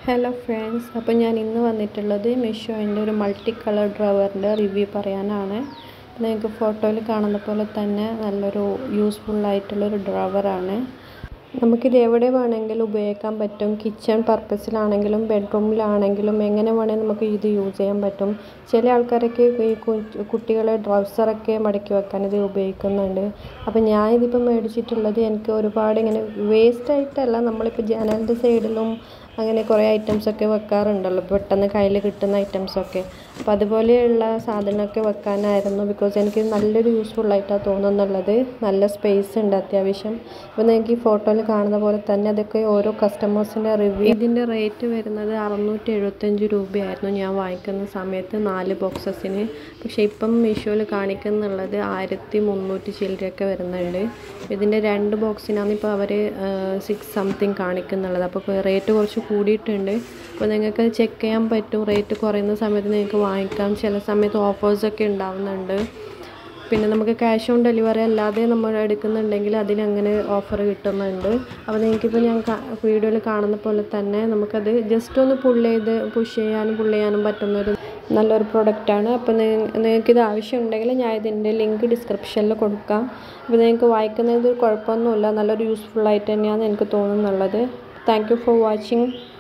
hello friends അപ്പോൾ ഞാൻ ഇന്ന് വന്നിട്ടുള്ളത് മിഷോൻ്റെ ഒരു മൾട്ടി കളർ ഡ്രവറിൻ്റെ റിവ്യൂ പറയാനാണ് നിങ്ങൾക്ക് ഫോട്ടോയിൽ കാണുന്ന പോലെ തന്നെ നല്ലൊരു യൂസ്ഫുൾ ആയിട്ടുള്ളൊരു ഡ്രവറാണ് നമുക്കിത് എവിടെ വേണമെങ്കിലും ഉപയോഗിക്കാൻ പറ്റും കിച്ചൺ പർപ്പസിലാണെങ്കിലും ബെഡ്റൂമിലാണെങ്കിലും എങ്ങനെ വേണമെങ്കിലും നമുക്ക് ഇത് യൂസ് ചെയ്യാൻ പറ്റും ചില ആൾക്കാരൊക്കെ ഈ കുട്ടികളെ ഡ്രൗസറൊക്കെ മടക്കി വെക്കാൻ ഇത് ഉപയോഗിക്കുന്നുണ്ട് അപ്പോൾ ഞാൻ ഇതിപ്പോൾ മേടിച്ചിട്ടുള്ളത് എനിക്ക് ഒരുപാട് ഇങ്ങനെ വേസ്റ്റ് ആയിട്ടല്ല നമ്മളിപ്പോൾ ജനലിൻ്റെ സൈഡിലും അങ്ങനെ കുറേ ഐറ്റംസൊക്കെ വെക്കാറുണ്ടല്ലോ പെട്ടെന്ന് കയ്യിൽ കിട്ടുന്ന ഐറ്റംസൊക്കെ അപ്പോൾ അതുപോലെയുള്ള സാധനമൊക്കെ വെക്കാനായിരുന്നു ബിക്കോസ് എനിക്ക് നല്ലൊരു യൂസ്ഫുൾ ആയിട്ടാണ് തോന്നുന്നുള്ളത് നല്ല സ്പേസ് ഉണ്ട് അത്യാവശ്യം അപ്പോൾ നിങ്ങൾക്ക് ഈ ഫോട്ടോയിൽ കാണുന്ന പോലെ തന്നെ അതൊക്കെ ഓരോ കസ്റ്റമേഴ്സിൻ്റെ റിവ്യൂ ഇതിൻ്റെ റേറ്റ് വരുന്നത് അറുന്നൂറ്റി എഴുപത്തഞ്ച് രൂപയായിരുന്നു ഞാൻ വാങ്ങിക്കുന്ന സമയത്ത് നാല് ബോക്സസിന് പക്ഷേ ഇപ്പം മീഷോയിൽ കാണിക്കുന്നുള്ളത് ആയിരത്തി മുന്നൂറ്റി ചില്ലറയൊക്കെ വരുന്നുണ്ട് ഇതിൻ്റെ രണ്ട് ബോക്സിനാണ് ഇപ്പോൾ അവർ സിക്സ് സംതിങ് കാണിക്കുന്നുള്ളത് അപ്പോൾ റേറ്റ് കുറച്ച് കൂടിയിട്ടുണ്ട് അപ്പോൾ നിങ്ങൾക്ക് ചെക്ക് ചെയ്യാൻ പറ്റും റേറ്റ് കുറയുന്ന സമയത്ത് നിങ്ങൾക്ക് വാങ്ങിക്കാം ചില സമയത്ത് ഓഫേഴ്സൊക്കെ ഉണ്ടാവുന്നുണ്ട് പിന്നെ നമുക്ക് ക്യാഷ് ഓൺ ഡെലിവറി അല്ലാതെ നമ്മൾ എടുക്കുന്നുണ്ടെങ്കിൽ അതിനങ്ങനെ ഓഫർ കിട്ടുന്നുണ്ട് അപ്പോൾ നിങ്ങൾക്കിപ്പോൾ ഞാൻ വീഡിയോയിൽ കാണുന്ന പോലെ തന്നെ നമുക്കത് ജസ്റ്റ് ഒന്ന് പുള്ള് ചെയ്ത് പുഷ് ചെയ്യാനും പുള്ള് ചെയ്യാനും പറ്റുന്നൊരു നല്ലൊരു പ്രൊഡക്റ്റാണ് അപ്പോൾ നിങ്ങൾക്കിത് ആവശ്യമുണ്ടെങ്കിൽ ഞാൻ ഇതിൻ്റെ ലിങ്ക് ഡിസ്ക്രിപ്ഷനിൽ കൊടുക്കാം അപ്പോൾ നിങ്ങൾക്ക് വായിക്കുന്നത് കുഴപ്പമൊന്നുമില്ല നല്ലൊരു യൂസ്ഫുൾ ആയിട്ട് തന്നെയാണ് എനിക്ക് തോന്നുന്നുള്ളത് താങ്ക് യു ഫോർ വാച്ചിങ്